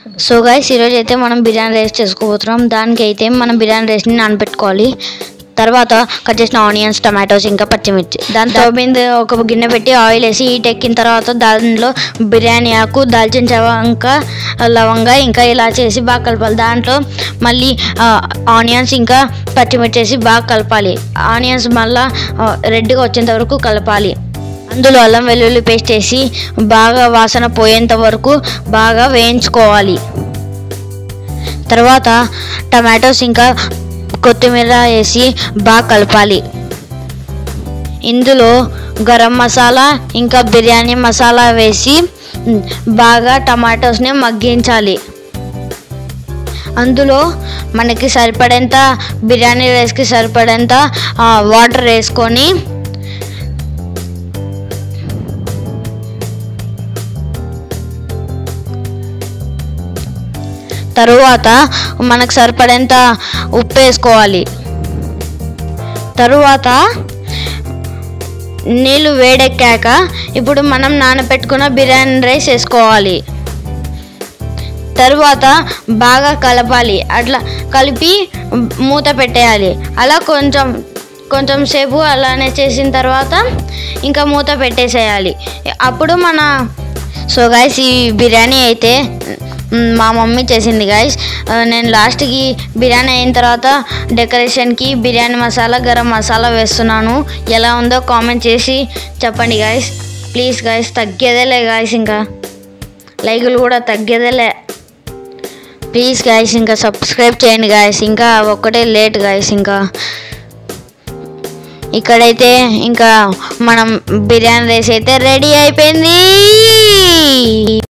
so guys ఈరోజు అయితే మనం బిర్యానీ రైస్ చేసుకోబోతున్నాం దానికి అయితే మనం బిర్యానీ రైస్ని నానబెట్టుకోవాలి తర్వాత కట్ చేసిన ఆనియన్స్ టమాటోస్ ఇంకా పచ్చిమిర్చి దాని స్టవ్ మీద ఒక గిన్నె పెట్టి ఆయిల్ వేసి హీట్ ఎక్కిన తర్వాత దాంట్లో బిర్యానీ ఆకు దాల్చిన చెక్క ఇంకా లవంగా ఇంకా ఇలా చేసి బాగా కలపాలి దాంట్లో మళ్ళీ ఆనియన్స్ ఇంకా పచ్చిమిర్చి వేసి బాగా కలపాలి ఆనియన్స్ మళ్ళీ రెడ్గా వచ్చేంత వరకు కలపాలి అందులో అల్లం వెల్లుల్లి పేస్ట్ వేసి బాగా వాసన పోయేంత వరకు బాగా వేయించుకోవాలి తర్వాత టమాటోస్ ఇంకా కొత్తిమీర వేసి బాగా కలపాలి ఇందులో గరం మసాలా ఇంకా బిర్యానీ మసాలా వేసి ఉమ్, బాగా టమాటోస్ని మగ్గించాలి అందులో మనకి సరిపడేంత బిర్యానీ రైస్కి సరిపడేంత ఆ, వాటర్ వేసుకొని తరువాత మనకు సరిపడేంత ఉప్పు వేసుకోవాలి తరువాత నీళ్ళు వేడెక్కాక ఇప్పుడు మనం నానబెట్టుకున్న బిర్యానీ రైస్ వేసుకోవాలి తరువాత బాగా కలపాలి అట్లా కలిపి మూత పెట్టేయాలి అలా కొంచెం కొంచెం సేపు అలానే చేసిన తర్వాత ఇంకా మూత పెట్టేసేయాలి అప్పుడు మన సో గాయస్ ఈ బిర్యానీ అయితే మ్, మా మమ్మీ చేసింది గాయస్ నేను లాస్ట్కి బిర్యానీ అయిన తర్వాత డెకరేషన్కి బిర్యానీ మసాలా గరం మసాలా వేస్తున్నాను ఎలా ఉందో కామెంట్ చేసి చెప్పండి గాయస్ ప్లీజ్ గాయస్ తగ్గేదేలే గాయస్ ఇంకా లైకులు కూడా తగ్గేదేలే ప్లీజ్ గాయస్ ఇంకా సబ్స్క్రైబ్ చేయండి గాయస్ ఇంకా ఒక్కటే లేట్ గాయస్ ఇంకా ఇక్కడైతే ఇంకా మనం బిర్యానీ రైస్ అయితే రెడీ అయిపోయింది